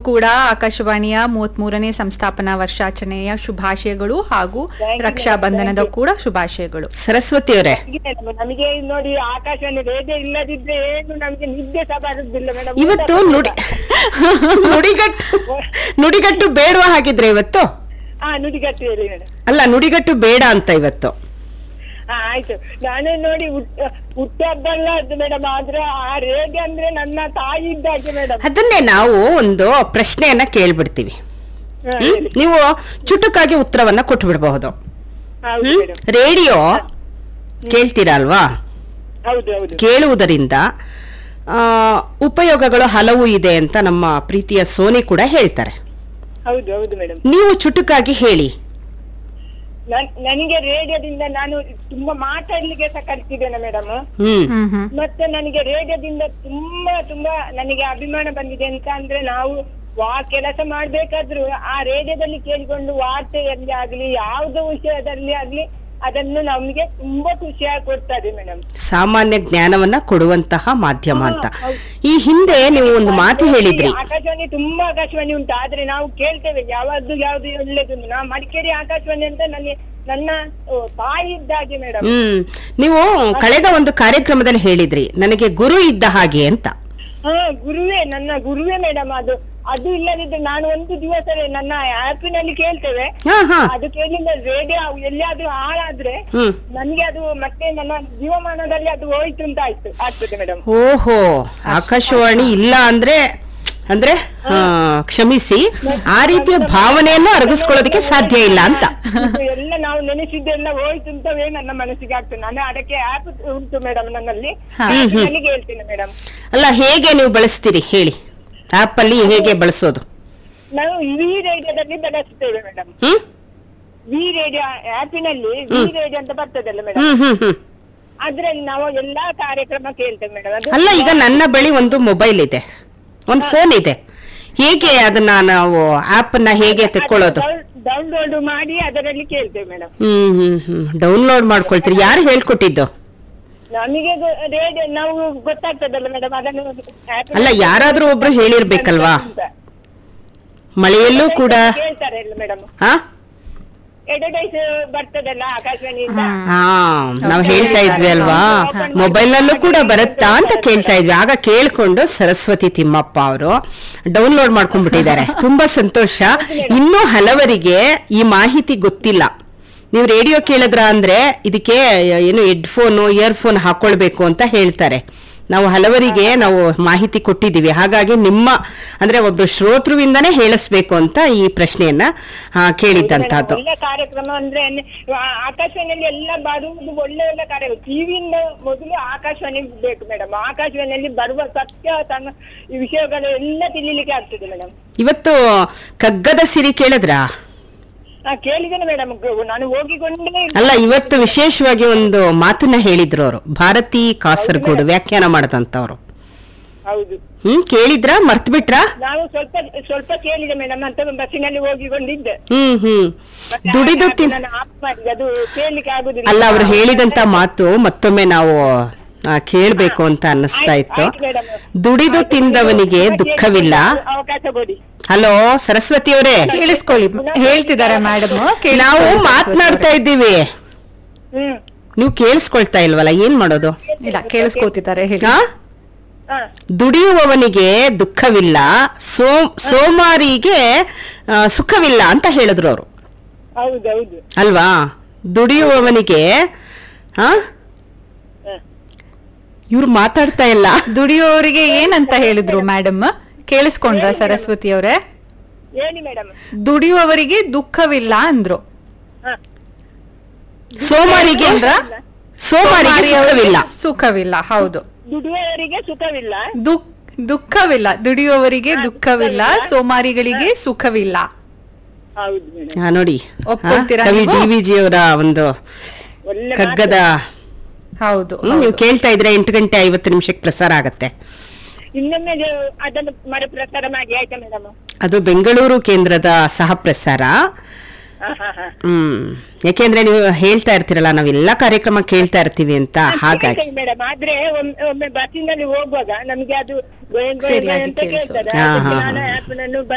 ಕೂಡ ಆಕಾಶವಾಣಿಯ ಮೂವತ್ಮೂರನೇ ಸಂಸ್ಥಾಪನಾ ವರ್ಷಾಚರಣೆಯ ಶುಭಾಶಯಗಳು ಹಾಗೂ Thank you, ರಕ್ಷಾ madam. ಬಂಧನದ Thank you. ಕೂಡ ಶುಭಾಶಯಗಳು ಸರಸ್ವತಿ ಅವರೇ ಹೀಗೆ madam, ನಮಗೆ ನೋಡಿ ಆಕಾಶವಾಣಿ ರೇಡಿಯೋ ಇಲ್ಲದಿದ್ರೆ ಏನು ನಮಗೆ ನಿದ್ದೆ ಸಹ ಬರುದಿಲ್ಲ ಮೇಡಮ್ ಇವತ್ತು ನುಡಿ ನುಡಿಗಟ್ಟು ನುಡಿಗಟ್ಟು ಬೇಡವಾ ಹಾಗಿದ್ರೆ ಇವತ್ತು ಹಾ ನುಡಿಗಟ್ಟು ಹೇಳಿ ಮೇಡಮ್ ಅಲ್ಲ ನುಡಿಗಟ್ಟು ಬೇಡ ಅಂತ ಇವತ್ತು ಹಾ ಆಯ್ತು ನಾನು ನೋಡಿ ಹುಟ್ಟ- ಹುಟ್ಟದ್ದಲ್ಲ ಅದು ಮೇಡಮ್ ಆದ್ರೆ ಆ ರೇಡಿಯೋ ಅಂದ್ರೆ ನನ್ನ ತಾಯಿ ಇದ್ದಾಗೆ ಮೇಡಮ್ ಅದನ್ನೇ ನಾವು ಒಂದು ಪ್ರಶ್ನೆಯನ್ನ ಕೇಳ್ಬಿಡ್ತೀವಿ ಹ್ಮ್? ನೀವು ಚುಟುಕಾಗಿ ಉತ್ತರವನ್ನ ಕೊಟ್ಟು ಬಿಡಬಹುದು ಹೌದು ಮೇಡಮ್ ರೇಡಿಯೋ ಕೇಳ್ತೀರಾ ಅಲ್ವಾ ಹೌದು ಹೌದು ಕೇಳುವುದರಿಂದ ಆ, ಉಪಯೋಗಗಳು ಹಲವು ಇದೆ ಅಂತ ನಮ್ಮ ಪ್ರೀತಿಯ ಸೋನಿ ಕೂಡ ಹೇಳ್ತಾರೆ ಹೌದು ಹೌದು ಮೇಡಮ್ ನೀವು ಚುಟುಕಾಗಿ ಹೇಳಿ ನನಗೆ ರೇಡಿಯೋದಿಂದ ನಾನು ತುಂಬಾ ಮಾತಾಡ್ಲಿಕ್ಕೆ ಸಹ ಕಲ್ತಿದ್ದೇನೆ ಮೇಡಮ್ ಹ್ಮ್ ಹ್ಮ್ ಹ್ಮ್ ಮತ್ತೆ ನನಗೆ ರೇಡಿಯೋದಿಂದ ತುಂಬಾ ತುಂಬಾ ನನಗೆ ಅಭಿಮಾನ ಬಂದಿದೆ ಅಂತ ಅಂದ್ರೆ ನಾವು ವಾ ಕೆಲಸ ಮಾಡ್ಬೇಕಾದ್ರೂ ಆ ರೇಡಿಯೋದಲ್ಲಿ ಕೇಳಿಕೊಂಡು ವಾರ್ತೆಯಲ್ಲಿ ಆಗ್ಲಿ ಯಾವುದೋ ವಿಷಯದಲ್ಲಿ ಆಗ್ಲಿ ಅದನ್ನು ನಮ್ಗೆ ತುಂಬಾ ಖುಷಿಯಾಗಿ ಕೊಡ್ತದೆ ಮೇಡಮ್ ಸಾಮಾನ್ಯ ಜ್ಞಾನವನ್ನ ಕೊಡುವಂತಹ ಮಾಧ್ಯಮ ಅಂತ ಈ ಹಿಂದೆ ನೀವು ಒಂದು ಮಾತು ಹೇಳಿದ್ರಿ ಆಕಾಶವಾಣಿ ತುಂಬಾ ಆಕಾಶವಾಣಿ ಉಂಟು ಆದ್ರೆ ನಾವು ಕೇಳ್ತೇವೆ ಯಾವ್ದು ಯಾವ್ದು ಒಳ್ಳೇದು ನಾ ಮಡಿಕೇರಿ ಆಕಾಶವಾಣಿ ಅಂತ ನನಗೆ ನನ್ನ ಓ, ತಾಯಿ ಇದ್ದಾಗೆ ಮೇಡಮ್ ಹ್ಮ್ ನೀವು ಕಳೆದ ಒಂದು ಕಾರ್ಯಕ್ರಮದಲ್ಲಿ ಹೇಳಿದ್ರಿ ನನಗೆ ಗುರು ಇದ್ದ ಹಾಗೆ ಅಂತ ಹಾ ಗುರುವೇ ನನ್ನ ಗುರುವೇ ಮೇಡಮ್ ಅದು ಅದು ಇಲ್ಲದಿದ್ರೆ ನಾನು ಒಂದು ದಿವಸ ನನ್ನ ಆಪಿನಲ್ಲಿ ಕೇಳ್ತೇವೆ ಹಾ ಹಾ ಅದು ಕೇಳಿದ ರೇಡಿಯೋ ಎಲ್ಲಿಯಾದ್ರೂ ಹಾಳಾದ್ರೆ ಹ್ಮ್ ನನ್ಗೆ ಅದು ಮತ್ತೆ ನನ್ನ ಜೀವಮಾನದಲ್ಲಿ ಅದು ಹೋಯ್ತು ಅಂತ ಆಯ್ತು ಆಗ್ತದೆ ಮೇಡಮ್ ಓಹೋ ಆಕಾಶವಾಣಿ ಇಲ್ಲ ಅಂದ್ರೆ ಅಂದ್ರೆ ಆ, ಕ್ಷಮಿಸಿ ಆ ರೀತಿಯ ಭಾವನೆಯನ್ನು ಅರಗಿಸ್ಕೊಳ್ಳೋದಕ್ಕೆ ಸಾಧ್ಯ ಇಲ್ಲ ಅಂತ ಎಲ್ಲ ನಾವು ನೆನೆಸಿದ್ದೆಲ್ಲ ಹೋಯ್ತು ಅಂತವೇ ನನ್ನ ಮನಸ್ಸಿಗೆ ಆಗ್ತದೆ ನಾನು ಅದಕ್ಕೆ ಆಪ್ ಉಂಟು ಮೇಡಮ್ ನನ್ನಲ್ಲಿ ನನಗೆ ಹೇಳ್ತೇನೆ ಮೇಡಮ್ ಅಲ್ಲ ಹೇಗೆ ನೀವು ಬಳಸ್ತೀರಿ ಹೇಳಿ ಆಪ್ ಅಲ್ಲಿ ಹೇಗೆ ಬಳಸೋದು ನಾವು ವಿ ರೇಡಿಯೋದಲ್ಲಿ ಬಳಸ್ತೇವೆ ಮೇಡಮ್ ಹ್ಮ್ ವಿ ರೇಡಿಯೋ ಆಪಿನಲ್ಲಿ ವಿ ರೇಡಿಯೋ ಅಂತ ಬರ್ತದಲ್ಲ ಮೇಡಮ್ ಹ್ಮ್ ಹ್ಮ್ ಹ್ಮ್ ಅದ್ರಲ್ಲಿ ನಾವು ಎಲ್ಲಾ ಕಾರ್ಯಕ್ರಮ ಕೇಳ್ತೇವೆ ಮೇಡಮ್ ಅದು ಅಲ್ಲ ಈಗ ನನ್ನ ಬಳಿ ಒಂದು ಮೊಬೈಲ್ ಇದೆ ಒಂದು ಫೋನ್ ಇದೆ ಹೇಗೆ ಅದನ್ನ ನಾವು ಆಪ್ ಅನ್ನ ಹೇಗೆ ತೆಕ್ಕೊಳ್ಳೋದು ಡೌನ್ಲೋಡ್ ಮಾಡಿ ಅದರಲ್ಲಿ ಕೇಳ್ತೇವೆ ಮೇಡಮ್ ಹ್ಮ್ ಹ್ಮ್ ಹ್ಮ್ ಡೌನ್ಲೋಡ್ ಮಾಡ್ಕೊಳ್ತೀರಿ ಯಾರು ಹೇಳ್ಕೊಟ್ಟಿದ್ದು ನಮಗೆ ರೇಡಿಯೋ ನಾವು ಗೊತ್ತಾಗ್ತದಲ್ಲ ಮೇಡಮ್ ಅದನ್ನು app ಅಲ್ಲ ಯಾರಾದ್ರೂ ಒಬ್ರು ಹೇಳಿರ್ಬೇಕಲ್ವಾ ಅಂತ. ಮಳೆಯಲ್ಲೂ ಕೂಡ ಕೇಳ್ತಾರೆ ಮೇಡಮ್ ಹಾ ಅಡ್ವರ್ಟೈಸ್ ಬರ್ತದಲ್ಲ ಆಕಾಶವಾಣಿಯಿಂದ ಹಾ ನಾವ್ ಹೇಳ್ತಾ ಇದ್ವಿ ಅಲ್ವಾ ಮೊಬೈಲ್ ನಲ್ಲೂ ಕೂಡ ಬರುತ್ತಾ ಅಂತ ಕೇಳ್ತಾ ಇದ್ವಿ ಆಗ ಕೇಳ್ಕೊಂಡು ಸರಸ್ವತಿ ತಿಮ್ಮಪ್ಪ ಅವರು ಡೌನ್ಲೋಡ್ ಮಾಡ್ಕೊಂಡ್ಬಿಟ್ಟಿದ್ದಾರೆ ತುಂಬಾ ಸಂತೋಷ ಇನ್ನೂ ಹಲವರಿಗೆ ಈ ಮಾಹಿತಿ ಗೊತ್ತಿಲ್ಲ ನೀವು ರೇಡಿಯೋ ಕೇಳಿದ್ರ ಅಂದ್ರೆ ಇದಕ್ಕೆ ಏನು ಹೆಡ್ಫೋನ್ ಇಯರ್ಫೋನ್ ಹಾಕೊಳ್ಬೇಕು ಅಂತ ಹೇಳ್ತಾರೆ ನಾವು ಹಲವರಿಗೆ ನಾವು ಮಾಹಿತಿ ಕೊಟ್ಟಿದ್ದೀವಿ ಹಾಗಾಗಿ ನಿಮ್ಮ ಅಂದ್ರೆ ಒಬ್ಬ ಶ್ರೋತೃವಿಂದನೇ ಹೇಳಿಸ್ಬೇಕು ಅಂತ ಈ ಪ್ರಶ್ನೆಯನ್ನ ಆ, ಕೇಳಿದ್ದಂತಹದ್ದು ಒಳ್ಳೆ ಕಾರ್ಯಕ್ರಮ ಅಂದ್ರೆ ಆ- ಆಕಾಶವಾಣಿಯಲ್ಲಿ ಎಲ್ಲ ಬರುವುದು ಒಳ್ಳೆ ಒಳ್ಳೆ ಕಾರ್ಯಕ್ರಮ ಟಿವಿಯಿಂದ ಮೊದಲು ಆಕಾಶವಾಣಿ ಬೇಕು ಮೇಡಮ್ ಆಕಾಶವಾಣಿಯಲ್ಲಿ ಬರುವ ಸತ್ಯ ತನ್ನ ಈ ವಿಷಯಗಳು ಎಲ್ಲ ತಿಳಿಲಿಕ್ಕೆ ಆಗ್ತದೆ ಮೇಡಮ್ ಇವತ್ತು ಕಗ್ಗದ ಸಿರಿ ಕೇಳಿದ್ರಾ ಕೇಳಿದ್ದೇನೆ ಮೇಡಮ್ ನಾನು ಹೋಗಿಕೊಂಡೇ ಇಲ್ಲ. ಅಲ್ಲ ಇವತ್ತು ವಿಶೇಷವಾಗಿ ಒಂದು ಮಾತನ್ನ ಹೇಳಿದ್ರು ಅವರು ಭಾರತಿ ಕಾಸರಗೋಡು ವ್ಯಾಖ್ಯಾನ ಮಾಡದಂತವ್ರು ಹೌದು ಹ್ಮ್ ಕೇಳಿದ್ರಾ ಮರ್ತ್ ಬಿಟ್ರಾ ನಾವು ಸ್ವಲ್ಪ ಸ್ವಲ್ಪ ಕೇಳಿದೆ ಮೇಡಮ್ ಅಂತ ಬಸ್ಸಿನಲ್ಲಿ ಹೋಗಿಕೊಂಡಿದ್ದೆ ಹ್ಮ್ ಹ್ಮ್ ಮತ್ತೆ ದುಡಿದು ಹಾಗೆ ತಿನ್ ನಾನು ಆಫ್ ಮಾಡಿದೆ ಅದು ಕೇಳಲಿಕ್ಕೆ ಆಗುದಿಲ್ಲ ಅಲ್ಲ ಅವ್ರು ಹೇಳಿದಂತ ಮಾತು ಮತ್ತೊಮ್ಮೆ ನಾವು ಆ, ಕೇಳ್ಬೇಕು ಅಂತ ಅನ್ನಿಸ್ತಾ ಇತ್ತು ಆಯ್ತು madam. ದುಡಿದು ತಿಂದವನಿಗೆ ದುಃಖವಿಲ್ಲ ಅವಕಾಶ ಕೊಡಿ ಹಲೋ ಸರಸ್ವತಿ ಅವರೇ ಕೇಳಿಸ್ಕೊಳ್ಳಿ ಹೇಳ್ತಿದ್ದಾರೆ ಮೇಡಮ್ ನಾವು ಮಾತನಾಡ್ತಾ ಇದ್ದೀವಿ ಹ್ಮ್ ನೀವು ಕೇಳಿಸ್ಕೊಳ್ತಾ ಇಲ್ವಲ್ಲ ಏನ್ ಮಾಡೋದು ಇಲ್ಲ ಕೇಳಿಸ್ಕೊತಿದ್ದಾರೆ ಹೇಳಿ ಹಾ ಹಾ ದುಡಿಯುವವನಿಗೆ ದುಃಖವಿಲ್ಲ ಸೋ ಸೋಮಾರಿಗೆ ಆ, ಸುಖವಿಲ್ಲ ಅಂತ ಹೇಳಿದ್ರು ಅವರು ಹೌದೌದು ಅಲ್ವಾ ದುಡಿಯುವವನಿಗೆ ಹಾ ಹ. ಇವ್ರು ಮಾತಾಡ್ತಾ ಇಲ್ಲ ದುಡಿಯೋರಿಗೆ ಏನಂತ ಹೇಳಿದ್ರು ಮೇಡಮ್ ಕೇಳಿಸ್ಕೊಂಡ್ರ ಸರಸ್ವತಿ ಅವರೇ ಹೇಳಿ ಮೇಡಮ್ ದುಡಿಯುವವರಿಗೆ ದುಃಖವಿಲ್ಲ ಅಂದ್ರು ಸೋಮಾರಿಗೆ ಕೇಳಿಸ್ಕೊಂಡ್ರಾ? ಸೋಮಾರಿಗೆ ಸುಖವಿಲ್ಲ ಸುಖವಿಲ್ಲ ಹೌದು ದುಡಿಯುವವರಿಗೆ ಸುಖವಿಲ್ಲ ದುಃಖ ದುಃಖವಿಲ್ಲ ದುಡಿಯುವವರಿಗೆ ದುಃಖವಿಲ್ಲ ಸೋಮಾರಿಗಳಿಗೆ ಸುಖವಿಲ್ಲ ಹೌದು ಮೇಡಮ್ ಹಾ, ನೋಡಿ ಒಪ್ಕೊಳ್ತೀರಾ ಹಾ, ಕವಿ ನೀವು? ಡಿ ವಿ ಜಿ ಅವರ ಒಂದು ಒಳ್ಳೆ ಕಗ್ಗದ ಹೌದು ಹ್ಮ್, ನೀವು ಕೇಳ್ತಾ ಇದ್ರೆ ಎಂಟು ಗಂಟೆ ಐವತ್ತು ನಿಮಿಷಕ್ಕೆ ಪ್ರಸಾರ ಆಗತ್ತೆ ಇನ್ನೊಮ್ಮೆ ಅದು- ಅದನ್ನು ಮರುಪ್ರಸಾರ ಮಾಡಿ ಆಯ್ತಾ ಮೇಡಮ್ ಅದು ಬೆಂಗಳೂರು ಕೇಂದ್ರದ ಸಹ ಪ್ರಸಾರ ಹ್ಮ್ ಯಾಕೆಂದ್ರೆ ನೀವು ಹೇಳ್ತಾ ಇರ್ತೀರಲ್ಲ ನಾವೆಲ್ಲಾ ಕಾರ್ಯಕ್ರಮ ಕೇಳ್ತಾ ಇರ್ತೀವಿ ಅಂತ ಹಾಗಾಗಿ ಮೇಡಮ್ ಆದ್ರೆ ಒಮ್ಮೆ ಒಮ್ಮೆ ಬಸ್ಸಿನಲ್ಲಿ ಹೋಗುವಾಗ ನಮ್ಗೆ ಅದು ಗೋಯ್ ಗೋಯ್ ಗೋಯ್ ಸರಿಯಾಗಿ ಅಂತ ಕೇಳಿಸೋದು. ಕೇಳ್ತದೆ ಹಾ, ಅದಕ್ಕೆ ಹಾ, ನಾನು ಹಾ. ಆ್ಯಪ್ ನನ್ನು